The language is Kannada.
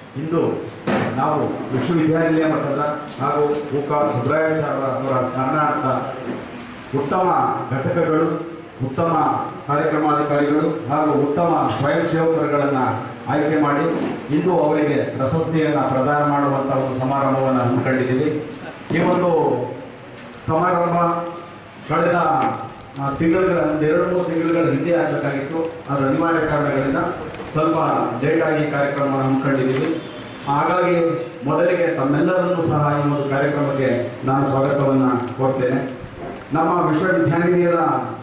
ಇಂದು ನಾವು ವಿಶ್ವವಿದ್ಯಾನಿಲಯ ಮಟ್ಟದ ಹಾಗೂ ಉಕ ಸುಬ್ರಾಯಾಚಾರ್ಯ ಅವರ ಸ್ಮರಣಾರ್ಥ ಉತ್ತಮ ಘಟಕಗಳು ಉತ್ತಮ ಕಾರ್ಯಕ್ರಮಾಧಿಕಾರಿಗಳು ಹಾಗೂ ಉತ್ತಮ ಸ್ವಯಂ ಸೇವಕರುಗಳನ್ನು ಆಯ್ಕೆ ಮಾಡಿ ಇಂದು ಅವರಿಗೆ ಪ್ರಶಸ್ತಿಯನ್ನು ಪ್ರದಾನ ಮಾಡುವಂಥ ಒಂದು ಸಮಾರಂಭವನ್ನು ಹಮ್ಮಿಕೊಂಡಿದ್ದೀವಿ ಈ ಒಂದು ಸಮಾರಂಭ ಕಳೆದ ಆ, ತಿಂಗಳುಗಳ ಒಂದು ಎರಡು ಮೂರು ತಿಂಗಳುಗಳ ಹಿಂದೆ ಆಗಬೇಕಾಗಿತ್ತು ಅದರ ಅನಿವಾರ್ಯ ಕಾರಣಗಳಿಂದ ಸ್ವಲ್ಪ ಲೇಟಾಗಿ ಈ ಕಾರ್ಯಕ್ರಮವನ್ನು ಹಮ್ಮಿಕೊಂಡಿದ್ದೀವಿ ಹಾಗಾಗಿ ಮೊದಲಿಗೆ ತಮ್ಮೆಲ್ಲರನ್ನೂ ಸಹ ಈ ಒಂದು ಕಾರ್ಯಕ್ರಮಕ್ಕೆ ನಾನು ಸ್ವಾಗತವನ್ನು ಕೋರ್ತೇನೆ ನಮ್ಮ ವಿಶ್ವವಿದ್ಯಾನಿಲಯದ